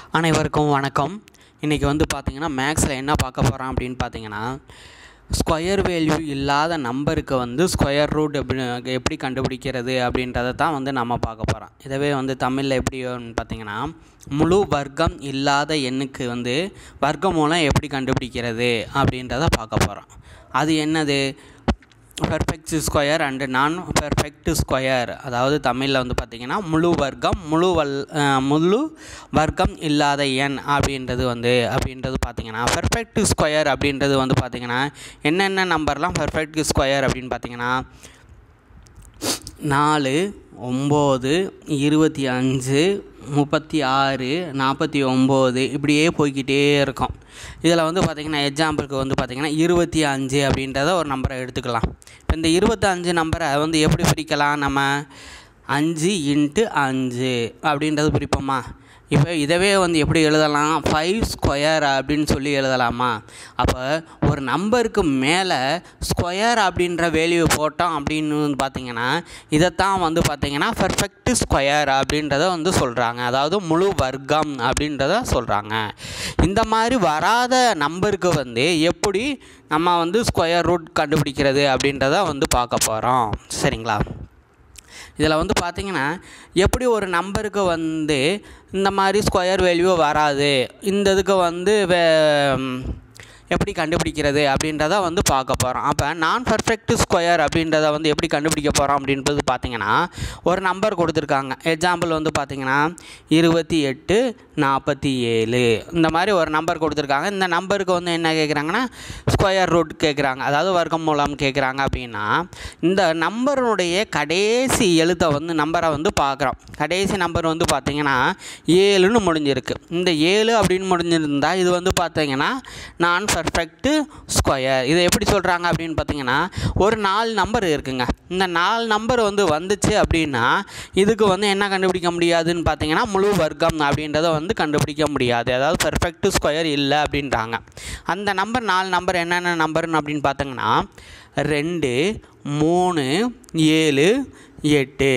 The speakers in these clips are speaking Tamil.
அனைவருக்கும் வணக்கம் இன்றைக்கி வந்து பார்த்திங்கன்னா மேக்ஸில் என்ன பார்க்க போகிறோம் அப்படின்னு பார்த்தீங்கன்னா ஸ்கொயர் வேல்யூ இல்லாத நம்பருக்கு வந்து ஸ்கொயர் ரூட் எப்படி எப்படி கண்டுபிடிக்கிறது அப்படின்றத தான் வந்து நம்ம பார்க்க போகிறோம் இதவே வந்து தமிழில் எப்படி பார்த்தீங்கன்னா முழு வர்க்கம் இல்லாத எண்ணுக்கு வந்து வர்க்க மூலம் எப்படி கண்டுபிடிக்கிறது அப்படின்றத பார்க்க போகிறோம் அது என்னது பெர்ஃபெக்ட் ஸ்கொயர் அண்டு நான் பெர்ஃபெக்ட் ஸ்கொயர் அதாவது தமிழில் வந்து பார்த்திங்கன்னா முழு வர்க்கம் முழு வல் அஹ், முழு வர்க்கம் இல்லாத எண் அப்படின்றது வந்து அப்படின்றது பார்த்திங்கன்னா பெர்ஃபெக்ட் ஸ்கொயர் அப்படின்றது வந்து பார்த்திங்கன்னா என்னென்ன நம்பர்லாம் பெர்ஃபெக்ட் ஸ்கொயர் அப்படின்னு பார்த்தீங்கன்னா நாலு ஒம்பது இருபத்தி அஞ்சு முப்பத்தி ஆறு நாற்பத்தி ஒம்பது இப்படியே போய்க்கிட்டே இருக்கும் இதில் வந்து பார்த்திங்கன்னா எக்ஸாம்பிளுக்கு வந்து பார்த்திங்கன்னா இருபத்தி அஞ்சு அப்படின்றத ஒரு நம்பரை எடுத்துக்கலாம் இப்போ இந்த இருபத்தஞ்சு நம்பரை வந்து எப்படி பிரிக்கலாம் நம்ம அஞ்சு இன்ட்டு அஞ்சு அப்படின்றது பிரிப்போமா இப்போ இதவே வந்து எப்படி எழுதலாம் ஃபைவ் ஸ்கொயர் அப்படின்னு சொல்லி எழுதலாமா அப்போ ஒரு நம்பருக்கு மேலே ஸ்கொயர் அப்படின்ற வேல்யூ போட்டோம் அப்படின்னு வந்து பார்த்தீங்கன்னா இதைத்தான் வந்து பார்த்தீங்கன்னா பெர்ஃபெக்ட் ஸ்கொயர் அப்படின்றத வந்து சொல்கிறாங்க அதாவது முழு வர்க்கம் அப்படின்றத சொல்கிறாங்க இந்த மாதிரி வராத நம்பருக்கு வந்து எப்படி நம்ம வந்து ஸ்கொயர் ரூட் கண்டுபிடிக்கிறது அப்படின்றத வந்து பார்க்க போகிறோம் சரிங்களா இதில் வந்து பார்த்தீங்கன்னா எப்படி ஒரு நம்பருக்கு வந்து இந்த மாதிரி ஸ்கொயர் வேல்யூ வராது இந்த இதுக்கு வந்து வே எப்படி கண்டுபிடிக்கிறது அப்படின்றத வந்து பார்க்க போகிறோம் அப்போ நான் பர்ஃபெக்ட் ஸ்கொயர் அப்படின்றத வந்து எப்படி கண்டுபிடிக்க போகிறோம் அப்படின்றது பார்த்தீங்கன்னா ஒரு நம்பர் கொடுத்துருக்காங்க எக்ஸாம்பிள் வந்து பார்த்தீங்கன்னா இருபத்தி எட்டு நாற்பத்தி ஏழு இந்த மாதிரி ஒரு நம்பர் கொடுத்துருக்காங்க இந்த நம்பருக்கு வந்து என்ன கேட்குறாங்கன்னா ஸ்கொயர் ரூட் கேட்குறாங்க அதாவது வர்க்கம் மூலம் கேட்குறாங்க அப்படின்னா இந்த நம்பருடைய கடைசி எழுத்தை வந்து நம்பரை வந்து பார்க்குறோம் கடைசி நம்பர் வந்து பார்த்தீங்கன்னா ஏழுன்னு முடிஞ்சிருக்கு இந்த ஏழு அப்படின்னு முடிஞ்சிருந்தா இது வந்து பார்த்தீங்கன்னா நான் பர்ஃபெக்ட்டு ஸ்கொயர் இதை எப்படி சொல்கிறாங்க அப்படின்னு பார்த்தீங்கன்னா ஒரு நாலு நம்பர் இருக்குங்க இந்த நாலு நம்பர் வந்து வந்துச்சு அப்படின்னா இதுக்கு வந்து என்ன கண்டுபிடிக்க முடியாதுன்னு பார்த்தீங்கன்னா முழு வர்க்கம் அப்படின்றத வந்து கண்டுபிடிக்க முடியாது அதாவது பெர்ஃபெக்ட் ஸ்கொயர் இல்லை அப்படின்றாங்க அந்த நம்பர் நாலு நம்பர் என்னென்ன நம்பர்னு அப்படின்னு பார்த்தீங்கன்னா ரெண்டு மூணு ஏழு எட்டு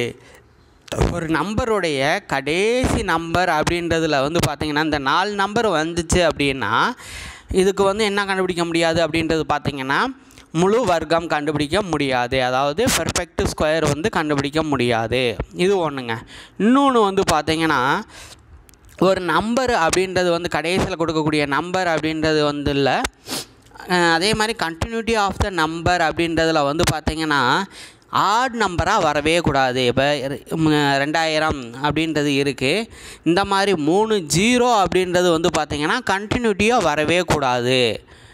ஒரு நம்பருடைய கடைசி நம்பர் அப்படின்றதுல வந்து பார்த்தீங்கன்னா இந்த நாலு நம்பர் வந்துச்சு அப்படின்னா இதுக்கு வந்து என்ன கண்டுபிடிக்க முடியாது அப்படின்றது பார்த்தீங்கன்னா முழு வர்க்கம் கண்டுபிடிக்க முடியாது அதாவது பெர்ஃபெக்ட் ஸ்கொயர் வந்து கண்டுபிடிக்க முடியாது இது ஒன்றுங்க இன்னொன்று வந்து பார்த்தீங்கன்னா ஒரு நம்பர் அப்படின்றது வந்து கடைசியில் கொடுக்கக்கூடிய நம்பர் அப்படின்றது வந்து இல்லை அஹ் அதே மாதிரி கண்டினியூட்டி ஆஃப் த நம்பர் அப்படின்றதுல வந்து பார்த்தீங்கன்னா ஆட் நம்பராக வரவே கூடாது இப்போ ரெண்டாயிரம் அப்படின்றது இருக்குது இந்த மாதிரி மூணு ஜீரோ அப்படின்றது வந்து பார்த்தீங்கன்னா கண்டினியூட்டியாக வரவே கூடாது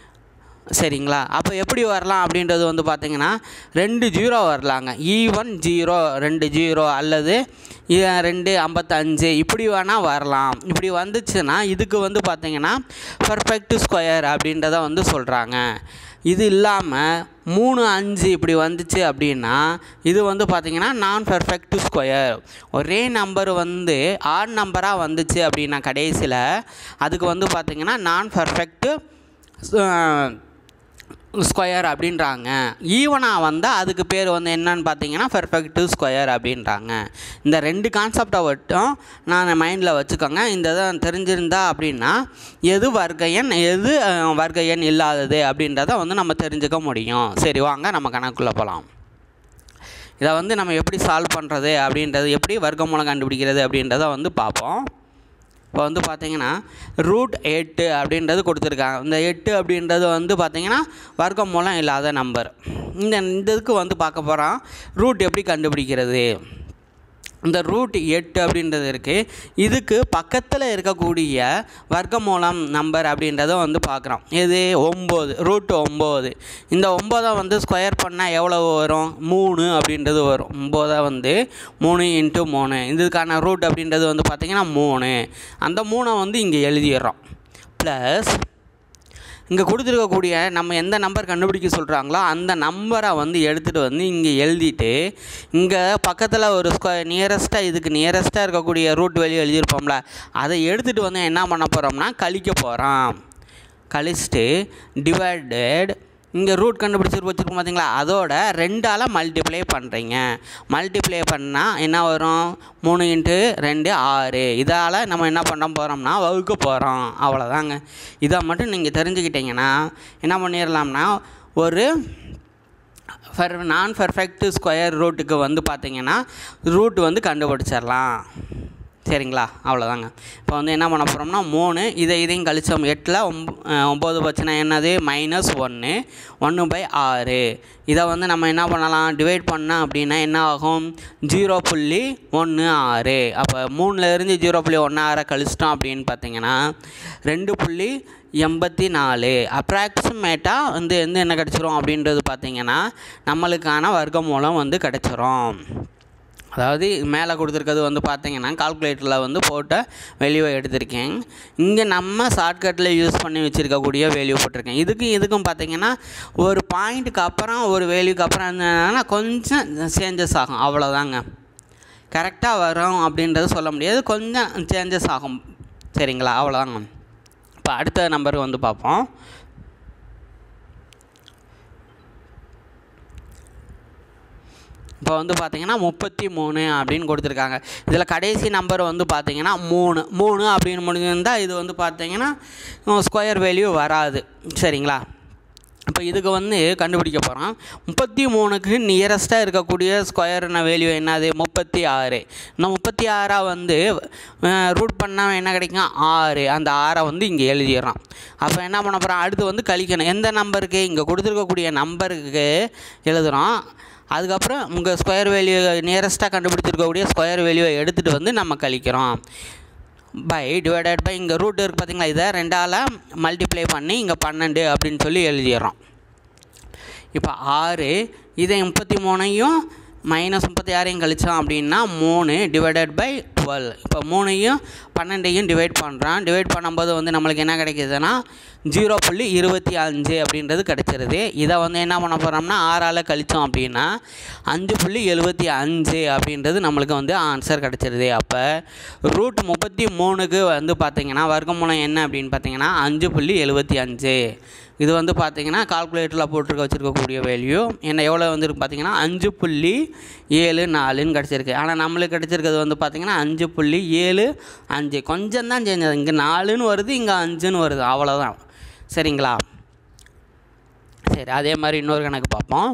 சரிங்களா அப்போ எப்படி வரலாம் அப்படின்றது வந்து பார்த்தீங்கன்னா ரெண்டு ஜீரோ வரலாங்க ஈவன் ஜீரோ ரெண்டு ஜீரோ அல்லது இ- ரெண்டு ஐம்பத்தஞ்சு இப்படி வேணால் வரலாம் இப்படி வந்துச்சுன்னா இதுக்கு வந்து பார்த்தீங்கன்னா பர்ஃபெக்ட் ஸ்கொயர் அப்படின்றத வந்து சொல்கிறாங்க இது இல்லாமல் மூணு அஞ்சு இப்படி வந்துச்சு அப்படின்னா இது வந்து பார்த்தீங்கன்னா நான் பெர்ஃபெக்ட் ஸ்கொயர் ஒரே நம்பர் வந்து ஆட் நம்பராக வந்துச்சு அப்படின்னா கடைசியில் அதுக்கு வந்து பார்த்தீங்கன்னா நான் பெர்ஃபெக்ட்டு ஸ்கொயர் அப்படின்றாங்க ஈவனாக வந்தால் அதுக்கு பேர் வந்து என்னன்னு பார்த்தீங்கன்னா பெர்ஃபெக்ட் ஸ்கொயர் அப்படின்றாங்க இந்த ரெண்டு கான்செப்டை மட்டும் நான் மைண்டில் வச்சுக்கோங்க இந்த இதை தெரிஞ்சிருந்தா அப்படின்னா எது வர்க்க எண் எது அஹ், வர்க்க எண் இல்லாதது அப்படின்றத வந்து நம்ம தெரிஞ்சுக்க முடியும் சரி வாங்க நம்ம கணக்குள்ளே போகலாம் இதை வந்து நம்ம எப்படி சால்வ் பண்ணுறது அப்படின்றது எப்படி வர்க்க மூலம் கண்டுபிடிக்கிறது அப்படின்றத வந்து பார்ப்போம் இப்போ வந்து பார்த்தீங்கன்னா ரூட் எட்டு அப்படின்றது கொடுத்துருக்காங்க இந்த எட்டு அப்படின்றது வந்து பார்த்தீங்கன்னா வர்க்கம் மூலம் இல்லாத நம்பர் இந்த இந்த இதுக்கு வந்து பார்க்க போகிறோம் ரூட் எப்படி கண்டுபிடிக்கிறது இந்த ரூட் எட்டு அப்படின்றது இருக்குது இதுக்கு பக்கத்தில் இருக்கக்கூடிய வர்க்கமூலம் நம்பர் அப்படின்றத வந்து பார்க்குறோம் இது ஒம்பது ரூட் ஒம்பது இந்த ஒம்போதை வந்து ஸ்கொயர் பண்ணால் எவ்வளோ வரும் மூணு அப்படின்றது வரும் ஒம்போதை வந்து மூணு இன்ட்டு மூணு இதுக்கான ரூட் அப்படின்றது வந்து பார்த்திங்கன்னா மூணு அந்த மூணை வந்து இங்கே எழுதிடுறோம் ப்ளஸ் இங்கே கொடுத்துருக்கக்கூடிய நம்ம எந்த நம்பர் கண்டுபிடிக்க சொல்கிறாங்களோ அந்த நம்பரை வந்து எடுத்துகிட்டு வந்து இங்கே எழுதிட்டு இங்கே பக்கத்தில் ஒரு ஸ்கொ நியரஸ்ட்டாக இதுக்கு நியரஸ்ட்டாக இருக்கக்கூடிய ரூட் வெளியே எழுதியிருப்போம்ல அதை எடுத்துகிட்டு வந்து என்ன பண்ண போகிறோம்னா கழிக்க போகிறோம் கழிச்சிட்டு டிவைடட் இங்கே ரூட் கண்டுபிடிச்சி வச்சுருக்கோம் பார்த்தீங்களா அதோட ரெண்டால் மல்டிப்ளை பண்ணுறீங்க மல்டிப்ளை பண்ணால் என்ன வரும் மூணு இன்ட்டு ரெண்டு ஆறு இதால் நம்ம என்ன பண்ண போகிறோம்னா வகுக்க போகிறோம் அவ்வளோதாங்க இதை மட்டும் நீங்கள் தெரிஞ்சுக்கிட்டீங்கன்னா என்ன பண்ணிடலாம்னா ஒரு ஃபர் நான் பர்ஃபெக்ட் ஸ்கொயர் ரூட்டுக்கு வந்து பார்த்தீங்கன்னா ரூட் வந்து கண்டுபிடிச்சிடலாம் சரிங்களா அவ்வளோதாங்க இப்போ வந்து என்ன பண்ண போகிறோம்னா மூணு இதை இதையும் கழிச்சோம் எட்டில் ஒம்ப ஒம்பது பச்சுனா என்னது மைனஸ் ஒன்று ஒன்று பை ஆறு இதை வந்து நம்ம என்ன பண்ணலாம் டிவைட் பண்ணோம் அப்படின்னா என்ன ஆகும் ஜீரோ புள்ளி ஒன்று ஆறு அப்போ மூணுலேருந்து ஜீரோ புள்ளி ஒன்று ஆறை கழிச்சிட்டோம் அப்படின்னு பார்த்தீங்கன்னா ரெண்டு புள்ளி எண்பத்தி நாலு அப்ராக்சிமேட்டாக வந்து வந்து என்ன கிடச்சிரும் அப்படின்றது பார்த்தீங்கன்னா நம்மளுக்கான வர்க்கமூலம் வந்து கிடச்சிரும் அதாவது மேலே கொடுத்துருக்கிறது வந்து பார்த்தீங்கன்னா கால்குலேட்டரில் வந்து போட்ட வேல்யூவை எடுத்திருக்கேன் இங்கே நம்ம ஷார்ட்கட்டில் யூஸ் பண்ணி வச்சுருக்கக்கூடிய வேல்யூ போட்டிருக்கேன் இதுக்கும் இதுக்கும் பார்த்தீங்கன்னா ஒரு பாயிண்ட்டுக்கு அப்புறம் ஒரு வேல்யூக்கு அப்புறம் என்னன்னா கொஞ்சம் சேஞ்சஸ் ஆகும் அவ்வளோதாங்க கரெக்டாக வரும் அப்படின்றது சொல்ல முடியாது கொஞ்சம் சேஞ்சஸ் ஆகும் சரிங்களா அவ்வளோதாங்க இப்போ அடுத்த நம்பர் வந்து பார்ப்போம் இப்போ வந்து பார்த்தீங்கன்னா முப்பத்தி மூணு அப்படின்னு கொடுத்துருக்காங்க இதில் கடைசி நம்பர் வந்து பார்த்தீங்கன்னா மூணு மூணு அப்படின்னு முடிஞ்சிருந்தால் இது வந்து பார்த்தீங்கன்னா ஸ்கொயர் வேல்யூ வராது சரிங்களா இப்போ இதுக்கு வந்து கண்டுபிடிக்க போகிறோம் முப்பத்தி மூணுக்கு நியரஸ்ட்டாக இருக்கக்கூடிய ஸ்கொயர்ன வேல்யூ என்னது முப்பத்தி ஆறு இந்த முப்பத்தி ஆறாக வந்து ரூட் பண்ணால் என்ன கிடைக்கும் ஆறு அந்த ஆறை வந்து இங்கே எழுதிடுறோம் அப்போ என்ன பண்ண போகிறோம் அடுத்து வந்து கழிக்கணும் எந்த நம்பருக்கு இங்கே கொடுத்துருக்கக்கூடிய நம்பருக்கு எழுதுகிறோம் அதுக்கப்புறம் உங்கள் ஸ்கொயர் வேல்யூ நியரஸ்ட்டாக கண்டுபிடிச்சிருக்கக்கூடிய ஸ்கொயர் வேல்யூவை எடுத்துகிட்டு வந்து நம்ம கழிக்கிறோம் பை டிவைடட் பை இங்கே ரூட் இருக்குது பார்த்தீங்களா இதை ரெண்டால் மல்டிப்ளை பண்ணி இங்கே பன்னெண்டு அப்படின்னு சொல்லி எழுதிடுறோம் இப்போ ஆறு இதை முப்பத்தி மூணையும் மைனஸ் முப்பத்தி ஆறையும் கழித்தோம் அப்படின்னா மூணு டிவைடட் பை டுவெல் இப்போ மூணையும் பன்னெண்டையும் டிவைட் பண்ணுறான் டிவைட் பண்ணும்போது வந்து நம்மளுக்கு என்ன கிடைக்கிதுன்னா ஜீரோ புள்ளி இருபத்தி அஞ்சு அப்படின்றது கிடச்சிருது இதை வந்து என்ன பண்ண போகிறோம்னா ஆறால் கழித்தோம் அப்படின்னா அஞ்சு புள்ளி எழுபத்தி அஞ்சு அப்படின்றது நம்மளுக்கு வந்து ஆன்சர் கிடச்சிருது அப்போ ரூட் முப்பத்தி மூணுக்கு வந்து பார்த்திங்கன்னா வர்க்கமூலம் என்ன அப்படின்னு பார்த்தீங்கன்னா அஞ்சு புள்ளி எழுபத்தி அஞ்சு இது வந்து பார்த்தீங்கன்னா கால்குலேட்டரில் போட்டிருக்க வச்சுருக்கக்கூடிய வேல்யூ என்ன எவ்வளோ வந்துருக்கு பார்த்தீங்கன்னா அஞ்சு புள்ளி ஏழு நாலுன்னு கிடச்சிருக்கு ஆனால் நம்மளுக்கு கிடச்சிருக்கிறது வந்து பார்த்தீங்கன்னா அஞ்சு புள்ளி ஏழு அஞ்சு கொஞ்சம் தான் சேஞ்ச் ஆகுது இங்கே நாலுன்னு வருது இங்கே அஞ்சுன்னு வருது அவ்வளோதான் சரிங்களா சரி அதே மாதிரி இன்னொரு கணக்கு பார்ப்போம்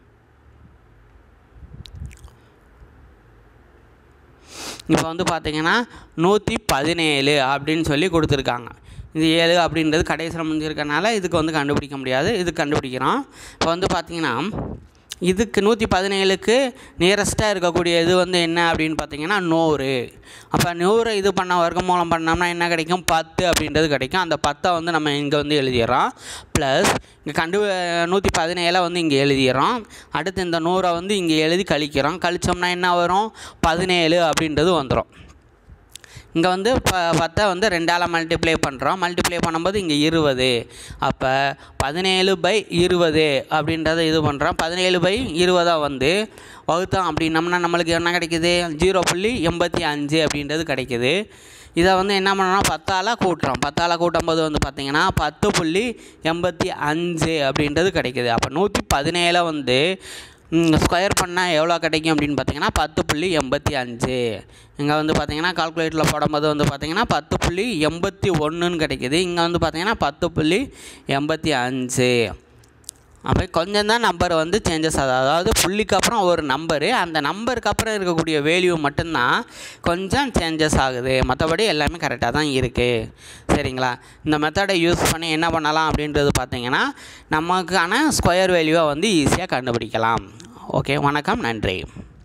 இப்போ வந்து பார்த்தீங்கன்னா நூற்றி பதினேழு அப்படின்னு சொல்லி கொடுத்துருக்காங்க இது ஏழு அப்படின்றது கடைசியில் முடிஞ்சிருக்கனால இதுக்கு வந்து கண்டுபிடிக்க முடியாது இது கண்டுபிடிக்கிறோம் இப்போ வந்து பார்த்தீங்கன்னா இதுக்கு நூற்றி பதினேழுக்கு நியரஸ்ட்டாக இருக்கக்கூடிய இது வந்து என்ன அப்படின்னு பார்த்தீங்கன்னா நூறு அப்போ நூறு இது பண்ண வர்க்கம் மூலம் பண்ணோம்னா என்ன கிடைக்கும் பத்து அப்படின்றது கிடைக்கும் அந்த பத்தை வந்து நம்ம இங்கே வந்து எழுதிடுறோம் ப்ளஸ் இங்கே கண்டு நூற்றி பதினேழை வந்து இங்கே எழுதிடுறோம் அடுத்து இந்த நூறை வந்து இங்கே எழுதி கழிக்கிறோம் கழிச்சோம்னா என்ன வரும் பதினேழு அப்படின்றது வந்துடும் இங்கே வந்து ப பத்தை வந்து ரெண்டால் மல்டிப்ளை பண்ணுறோம் மல்டிப்ளை பண்ணும்போது இங்கே இருபது அப்போ பதினேழு பை இருபது அப்படின்றத இது பண்ணுறோம் பதினேழு பை இருபதாக வந்து வகுத்தோம் அப்படின்னம்னா நம்மளுக்கு என்ன கிடைக்குது ஜீரோ புள்ளி எண்பத்தி அஞ்சு அப்படின்றது கிடைக்குது இதை வந்து என்ன பண்ணோம்னா பத்தால் கூட்டுறோம் பத்தால் கூட்டும்போது வந்து பார்த்திங்கன்னா பத்து புள்ளி எண்பத்தி அஞ்சு அப்படின்றது கிடைக்குது அப்போ நூற்றி பதினேழை வந்து ஸ்கொயர் பண்ணால் எவ்வளோ கிடைக்கும் அப்படின்னு பார்த்தீங்கன்னா பத்து புள்ளி எண்பத்தி அஞ்சு இங்கே வந்து பார்த்தீங்கன்னா கால்குலேட்டரில் போடும்போது வந்து பார்த்தீங்கன்னா பத்து புள்ளி எண்பத்தி ஒன்றுன்னு கிடைக்குது இங்கே வந்து பார்த்தீங்கன்னா பத்து புள்ளி எண்பத்தி அஞ்சு அப்போ கொஞ்சம் தான் நம்பர் வந்து சேஞ்சஸ் ஆகுது அதாவது புள்ளிக்கு அப்புறம் ஒரு நம்பரு அந்த நம்பருக்கு அப்புறம் இருக்கக்கூடிய வேல்யூ மட்டும்தான் கொஞ்சம் சேஞ்சஸ் ஆகுது மற்றபடி எல்லாமே கரெக்டாக தான் இருக்குது சரிங்களா இந்த மெத்தடை யூஸ் பண்ணி என்ன பண்ணலாம் அப்படின்றது பார்த்தீங்கன்னா நமக்கான ஸ்கொயர் வேல்யூவை வந்து ஈஸியாக கண்டுபிடிக்கலாம் ஓகே வணக்கம் நன்றி